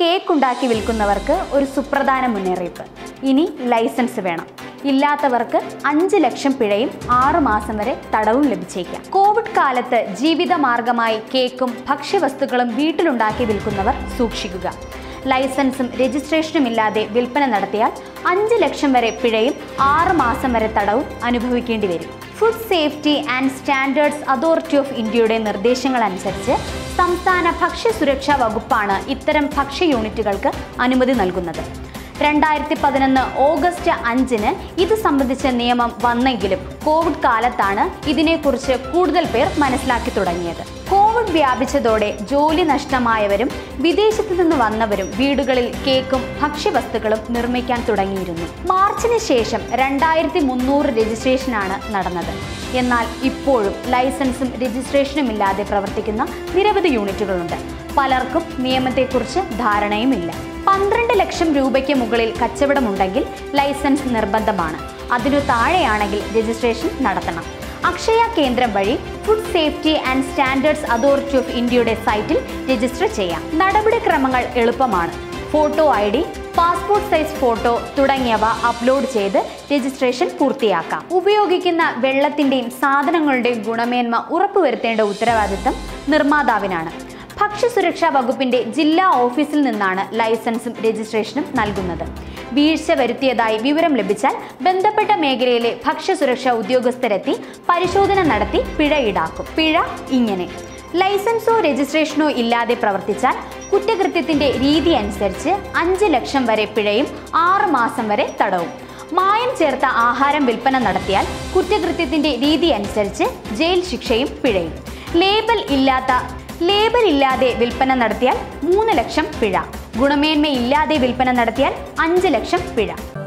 cake ഉണ്ടാക്കി വിൽക്കുന്നവർക്ക് ഒരു സുപ്രധാന മുന്നറിയിപ്പ് ഇനി ലൈസൻസ് വേണം ഇല്ലാത്തവർക്ക് അഞ്ച് ലക്ഷം പിഴയും ആറു മാസം വരെ തടവും ലഭിച്ചേക്കാം കോവിഡ് കാലത്ത് ജീവിതമാർഗമായി കേക്കും ഭക്ഷ്യവസ്തുക്കളും വീട്ടിലുണ്ടാക്കി വിൽക്കുന്നവർ സൂക്ഷിക്കുക ലൈസൻസും രജിസ്ട്രേഷനും ഇല്ലാതെ വിൽപ്പന നടത്തിയാൽ അഞ്ച് ലക്ഷം വരെ പിഴയും ആറ് മാസം വരെ തടവും അനുഭവിക്കേണ്ടി വരും food safety and standards authority of ഇന്ത്യയുടെ നിർദ്ദേശങ്ങൾ അനുസരിച്ച് സംസ്ഥാന ഭക്ഷ്യസുരക്ഷാ വകുപ്പാണ് ഇത്തരം ഭക്ഷ്യ യൂണിറ്റുകൾക്ക് അനുമതി നൽകുന്നത് രണ്ടായിരത്തി പതിനൊന്ന് ഓഗസ്റ്റ് അഞ്ചിന് ഇത് സംബന്ധിച്ച നിയമം വന്നെങ്കിലും കോവിഡ് കാലത്താണ് ഇതിനെക്കുറിച്ച് കൂടുതൽ പേർ മനസ്സിലാക്കി തുടങ്ങിയത് കോവിഡ് വ്യാപിച്ചതോടെ ജോലി നഷ്ടമായവരും വിദേശത്തു നിന്ന് വന്നവരും വീടുകളിൽ കേക്കും ഭക്ഷ്യവസ്തുക്കളും നിർമ്മിക്കാൻ തുടങ്ങിയിരുന്നു മാർച്ചിന് ശേഷം രണ്ടായിരത്തി മുന്നൂറ് രജിസ്ട്രേഷനാണ് നടന്നത് എന്നാൽ ഇപ്പോഴും ലൈസൻസും രജിസ്ട്രേഷനും ഇല്ലാതെ പ്രവർത്തിക്കുന്ന നിരവധി യൂണിറ്റുകളുണ്ട് പലർക്കും നിയമത്തെക്കുറിച്ച് ധാരണയുമില്ല പന്ത്രണ്ട് ലക്ഷം രൂപയ്ക്ക് മുകളിൽ കച്ചവടമുണ്ടെങ്കിൽ ലൈസൻസ് നിർബന്ധമാണ് അതിനു താഴെയാണെങ്കിൽ രജിസ്ട്രേഷൻ നടത്തണം അക്ഷയ കേന്ദ്രം വഴി food safety and standards authority of ഇന്ത്യയുടെ സൈറ്റിൽ രജിസ്റ്റർ ചെയ്യാം നടപടിക്രമങ്ങൾ എളുപ്പമാണ് photo I D passport size photo തുടങ്ങിയവ അപ്ലോഡ് ചെയ്ത് രജിസ്ട്രേഷൻ പൂർത്തിയാക്കാം ഉപയോഗിക്കുന്ന വെള്ളത്തിന്റെയും സാധനങ്ങളുടെയും ഗുണമേന്മ ഉറപ്പുവരുത്തേണ്ട ഉത്തരവാദിത്തം നിർമ്മാതാവിനാണ് ഭക്ഷ്യസുരക്ഷാ വകുപ്പിന്റെ ജില്ലാ ഓഫീസിൽ നിന്നാണ് ലൈസൻസും രജിസ്ട്രേഷനും നൽകുന്നത് വീഴ്ച വരുത്തിയതായി വിവരം ലഭിച്ചാൽ ബന്ധപ്പെട്ട മേഖലയിലെ ഭക്ഷ്യസുരക്ഷാ ഉദ്യോഗസ്ഥരെത്തി പരിശോധന നടത്തി പിഴ ഈടാക്കും പിഴ ഇങ്ങനെ ലൈസൻസോ രജിസ്ട്രേഷനോ ഇല്ലാതെ പ്രവർത്തിച്ചാൽ കുറ്റകൃത്യത്തിന്റെ രീതി അനുസരിച്ച് അഞ്ച് ലക്ഷം വരെ പിഴയും ആറ് മാസം വരെ തടവും മായം ചേർത്ത ആഹാരം വിൽപ്പന നടത്തിയാൽ കുറ്റകൃത്യത്തിന്റെ രീതി അനുസരിച്ച് ജയിൽ ശിക്ഷയും പിഴയും ലേബൽ ഇല്ലാത്ത ലേബൽ ഇല്ലാതെ വിൽപ്പന നടത്തിയാൽ മൂന്ന് ലക്ഷം പിഴ ഗുണമേന്മയില്ലാതെ വിൽപ്പന നടത്തിയാൽ അഞ്ച് ലക്ഷം പിഴ